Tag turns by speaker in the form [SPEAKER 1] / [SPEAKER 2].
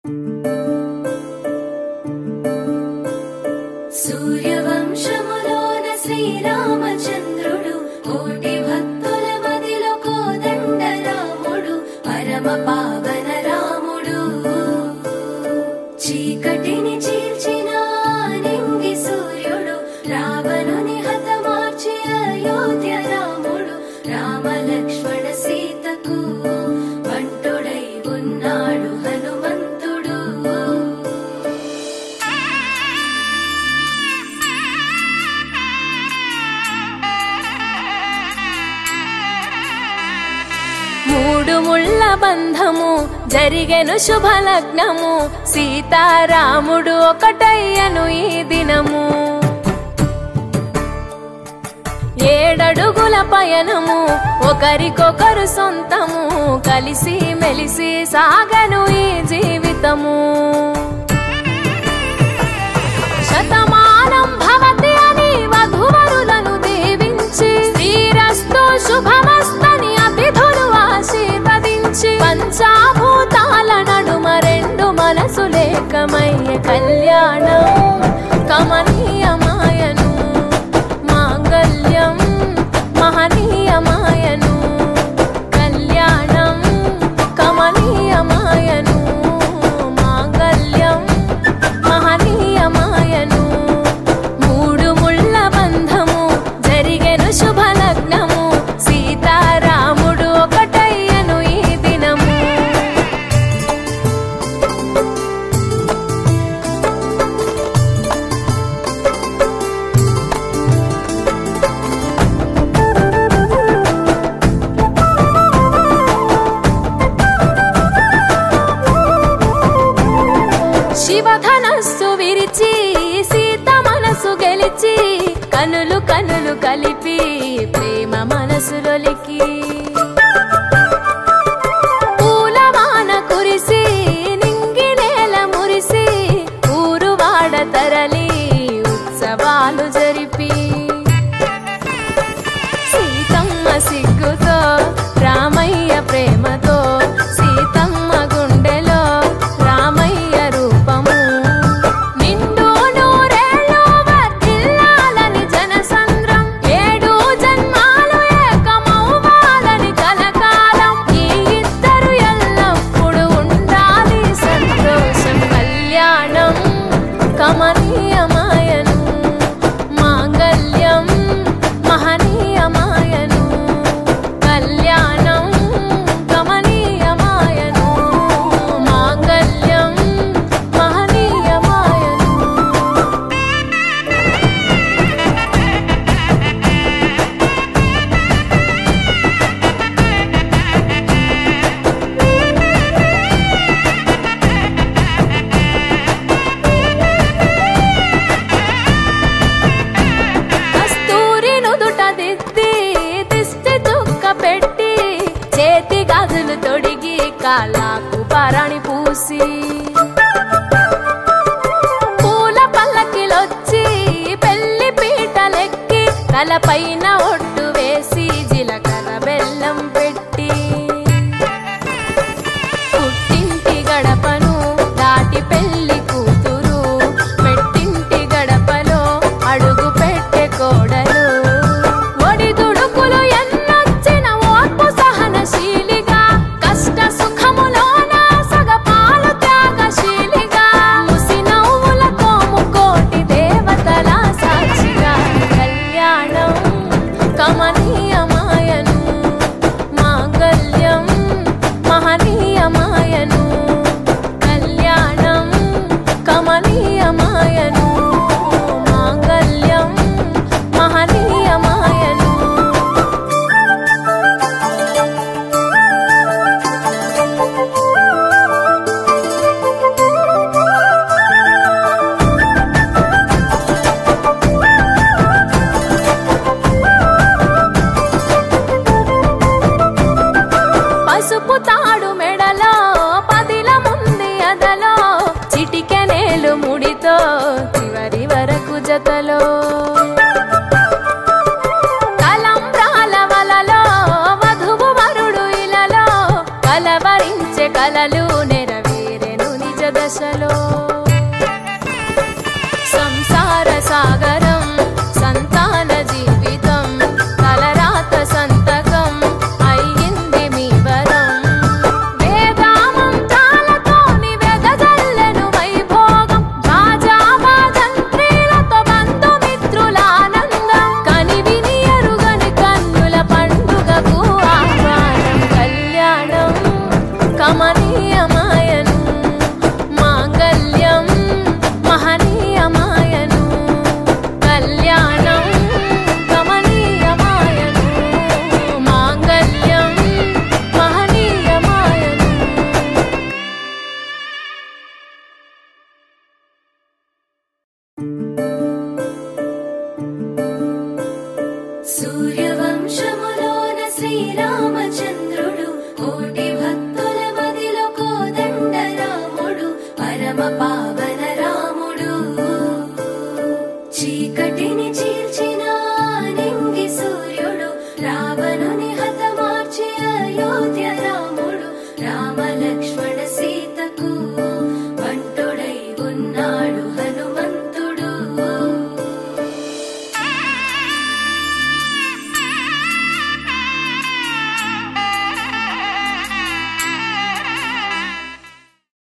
[SPEAKER 1] సూర్యవంశములోన శ్రీరామచంద్రుడు కోటి భక్తుల మదిలో కోదండ రాముడు పరమ పావన రాముడు చీకటిని చీల్చిన నింగి సూర్యుడు రావణుని హతమార్చి అయోధ్య రాముడు రామ లక్ష్మణ సీతకు బంటుడై ఉన్నాడు హనుమంతుడు
[SPEAKER 2] మూడు ముళ్ళ బంధము జరిగెను శుభలగ్నము సీతారాముడు ఒకటయ్యను ఈ దినము ఏడడుగుల పయనము ఒకరికొకరు సొంతము కలిసి మెలిసి సాగను ఈ జీవితము శతమానం భవతి అని వధువరులను దీవించి శ్రీరస్తు శుభమస్తని అతిథులు ఆశీర్వదించి పంచాభూతాల నడుమ రెండు మనసు లేకమయ్య కళ్యాణం కమనీయమాయను మాంగళ్యం మహనీయమాయను కళ్యాణం కమనీయమాయను మాంగళ్యం మహనీయమాయను మూడు ముళ్ళ బంధము జరిగెను శుభలగ్నము సీతారాముడు ఒకటయ్యను ఈ దినము శివధనస్సు విరిచి సీత మనసు గెలిచి కనులు కనులు కలిపి ప్రేమ మనసులొలికి పూలవాన కురిసి నింగి నేల మురిసి ఊరు వాడ తరలి ఉత్సవాలు జరిపి సీతమ్మ సిగ్గుతో రామయ్య ప్రేమతో సీతమ్మ గుండెలో రామయ్య రూపము నిండు నూరేళ్ళు వర్ధిల్లాలని జనసంద్రం ఏడు జన్మాలు ఏకమవ్వాలని కలకాలం ఈ ఇద్దరు ఎల్లప్పుడు ఉండాలి సంతోషం కళ్యాణం కమనీయమాయను మాంగళ్యం మహనీయమాయను కళ్యాణం గమనీయమాయను మాంగళ్యం మహనీయమాయను కస్తూరి నుదుట దిద్ది దిష్టి చుక్క పెట్టి చేతి గాజులు తొడిగి కాళ్ళకు పరాణి పూసి పూల పల్లకిలొచ్చి పెళ్లి పీటలెక్కి తలపైన ఒట్టు వేసి జీలకర్ర బెల్లం పెట్టి పుట్టింటి గడపను దాటి పెళ్లి కూతురు మెట్టింటి గడపలో అడుగు పెట్టే కోడలు ఒడి దుడుకులు ఎన్నొచ్చిన ఓర్పు సహనశీలిగా కష్ట సుఖములోన సగపాలు త్యాగశీలిగా ముసి నవ్వులతో ముకోటి దేవతల సాక్షిగా కళ్యాణం కమనీయమాయను మాంగళ్యం మహనీయమాయను కళ్యాణం కమనీయమాయను మాంగళ్యం మహనీయమాయను పసుపు తాడు మెడలో పదిల ముంది అదలో చిటికెనేలు ముడితో చివరి వరకు జతలో కలంబ్రాల వలలో వధువు వరుడు ఇలలో కలవరించే కలలు నెరవేరెను నిజ దశలో సంసార సాగరం సంతాన జీవితం తలరాత సంతకం అయ్యింది మీ వరం వేదామంతాలతోని వెదజల్లెను వైభోగం రాజావాదంత్రీలతో బంధుమిత్రులానందం కనివిని ఎరుగని కన్నుల పండుగకు ఆహ్వానం కళ్యాణం కమనీయమాయను మాంగళ్యం మహనీయమాయను కళ్యాణం కమనీయమాయను మాంగళ్యం మహనీయమాయను
[SPEAKER 1] సూర్యవంశములోన శ్రీరామచంద్రుడు కోటి భక్తుల మదిలో కోదండ రాముడు పరమ పావన